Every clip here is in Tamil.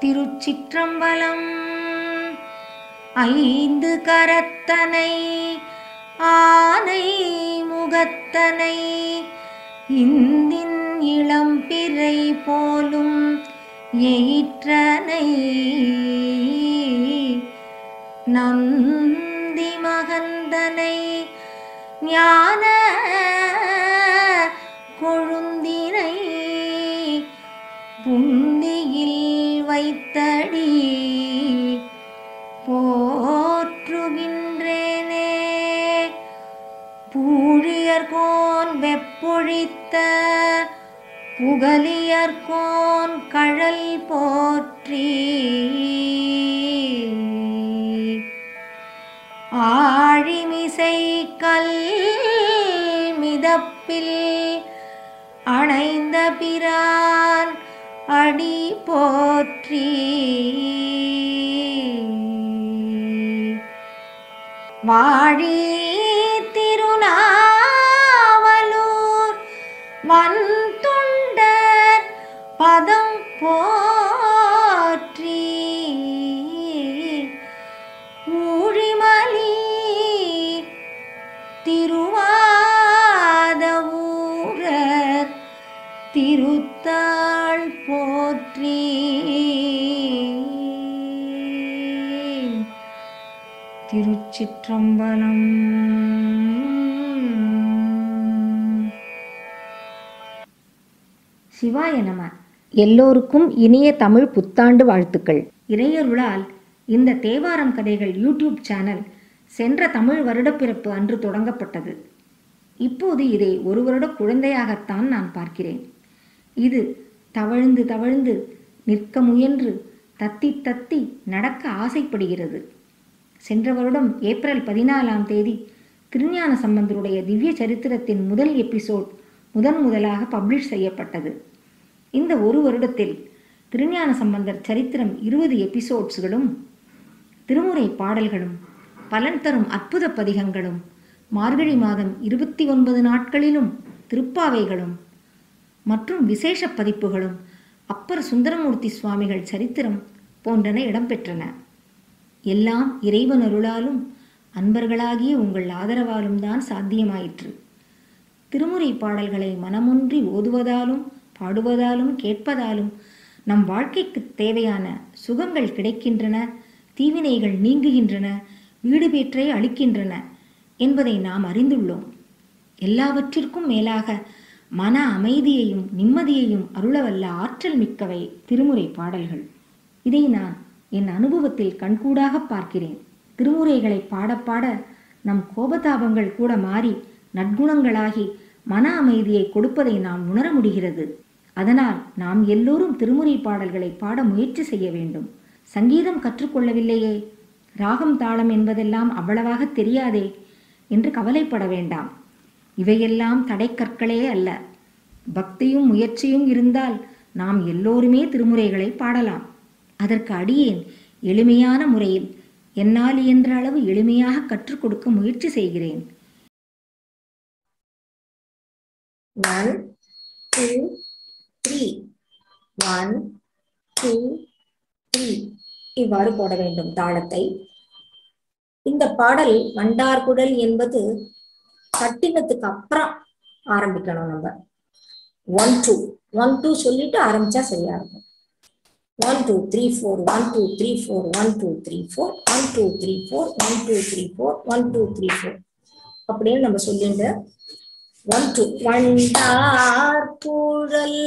திருச்சிற்றம்பலம் ஐந்து கரத்தனை ஆனை முகத்தனை இந்தின் இளம்பிறை போலும் எயிற்றனை நந்தி மகந்தனை ஞான கொழுந்தினை புந்தியில் வைத்தடி போற்றுகின்றேனே பூழியர்கோன் வெப்பொழித்த புகலியர்கோன் கழல் போற்றி ஆழிமிசை கல் மிதப்பில் அணைந்த பிரான் அடி போற்றி வாழி திருநாவலூர் வன்தொண்டர் பதம் போற்றி ஊழிமலி திருவாத ஊரர் திருத்தாள் போற்றி திருச்சிற்றம்பலம் சிவாய நம எல்லோருக்கும் இனிய தமிழ் புத்தாண்டு வாழ்த்துக்கள் இறையருளால் இந்த தேவாரம் கதைகள் யூடியூப் சேனல் சென்ற தமிழ் வருடப்பிறப்பு அன்று தொடங்கப்பட்டது இப்போது இதை ஒரு வருட குழந்தையாகத்தான் நான் பார்க்கிறேன் இது தவழ்ந்து தவழ்ந்து நிற்க முயன்று தத்தி தத்தி நடக்க ஆசைப்படுகிறது சென்ற வருடம் ஏப்ரல் பதினாலாம் தேதி திருஞான சம்பந்தருடைய திவ்ய சரித்திரத்தின் முதல் எபிசோட் முதன் முதலாக பப்ளிஷ் செய்யப்பட்டது இந்த ஒரு வருடத்தில் திருஞான சம்பந்தர் சரித்திரம் இருபது எபிசோட்ஸ்களும் திருமுறை பாடல்களும் பலன் தரும் அற்புத பதிகங்களும் மார்கழி மாதம் இருபத்தி ஒன்பது நாட்களிலும் திருப்பாவைகளும் மற்றும் விசேஷ பதிப்புகளும் அப்பர் சுந்தரமூர்த்தி சுவாமிகள் சரித்திரம் போன்றன இடம்பெற்றன எல்லாம் இறைவன் அருளாலும் அன்பர்களாகிய உங்கள் ஆதரவாலும் தான் சாத்தியமாயிற்று திருமுறை பாடல்களை மனமொன்றி ஓதுவதாலும் பாடுவதாலும் கேட்பதாலும் நம் வாழ்க்கைக்கு தேவையான சுகங்கள் கிடைக்கின்றன தீவினைகள் நீங்குகின்றன வீடு பேற்றை அளிக்கின்றன என்பதை நாம் அறிந்துள்ளோம் எல்லாவற்றிற்கும் மேலாக மன அமைதியையும் நிம்மதியையும் அருளவல்ல ஆற்றல் மிக்கவை திருமுறை பாடல்கள் இதை நான் என் அனுபவத்தில் கண்கூடாக பார்க்கிறேன் திருமுறைகளை பாட பாட நம் கோபதாபங்கள் கூட மாறி நற்குணங்களாகி மன அமைதியை கொடுப்பதை நாம் உணர முடிகிறது அதனால் நாம் எல்லோரும் திருமுறை பாடல்களை பாட முயற்சி செய்ய வேண்டும் சங்கீதம் கற்றுக்கொள்ளவில்லையே ராகம் தாளம் என்பதெல்லாம் அவ்வளவாக தெரியாதே என்று கவலைப்பட வேண்டாம் இவையெல்லாம் தடைக்கற்களே அல்ல பக்தியும் முயற்சியும் இருந்தால் நாம் எல்லோருமே திருமுறைகளை பாடலாம் அதற்கு அடியேன் எளிமையான முறையில் என்னால் இயன்ற அளவு எளிமையாக கற்றுக் கொடுக்க முயற்சி செய்கிறேன் one two three one two three இவ்வாறு போட வேண்டும் தாளத்தை இந்த பாடல் வண்டார்குடல் என்பது கட்டினத்துக்கு அப்புறம் ஆரம்பிக்கணும் நம்ம ஒன் டூ ஒன் டூ சொல்லிட்டு ஆரம்பிச்சா சரியா இருக்கும் one two three four one two three four one two three four one two three four one two three four one two three four அப்படின்னு நம்ம சொல்லிட்டு ஒன் டூ வண்டார் புழல்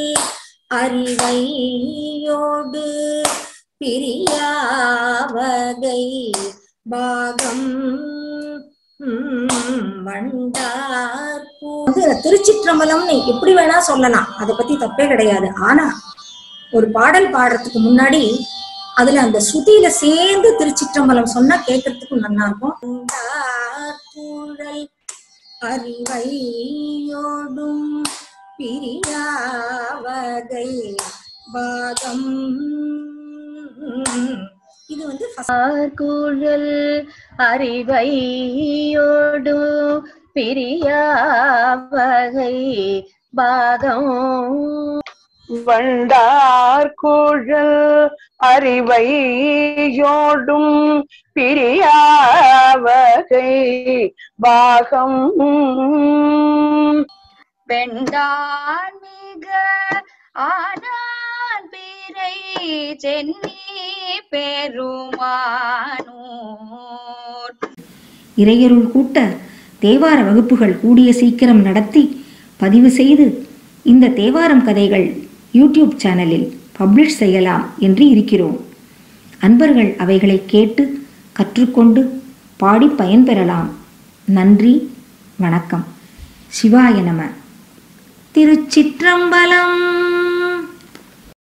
அறிவையோடு பிரியாவகை பாகம் வண்டார் திருச்சிற்றம்பலம்னு எப்படி வேணா சொல்லலாம் அதை பத்தி தப்பே கிடையாது ஆனா ஒரு பாடல் பாடுறதுக்கு முன்னாடி அதுல அந்த ஸ்ருதியில சேர்ந்து திருச்சிற்றம்பலம் சொன்னா கேட்கறதுக்கு நல்லா இருக்கும் வண்டார் புழல் அறிவையோடும் பிரியாவகை பாகம் இது வந்து குழல் அறிவையோடு பிரியாவகை பாதம் வண்டார் குழல் அறிவையோடும் பிரியாவகை பாகம் வெண்டான் மிக ஆனான் பிறை சென்னி பெருமானூர் இறையருள் கூட்ட தேவார வகுப்புகள் கூடிய சீக்கிரம் நடத்தி பதிவு செய்து இந்த தேவாரம் கதைகள் யூடியூப் சேனலில் பப்ளிஷ் செய்யலாம் என்று இருக்கிறோம் அன்பர்கள் அவைகளை கேட்டு கற்றுக்கொண்டு பாடி பயன்பெறலாம் நன்றி வணக்கம் சிவாய நம திருச்சிற்றம்பலம்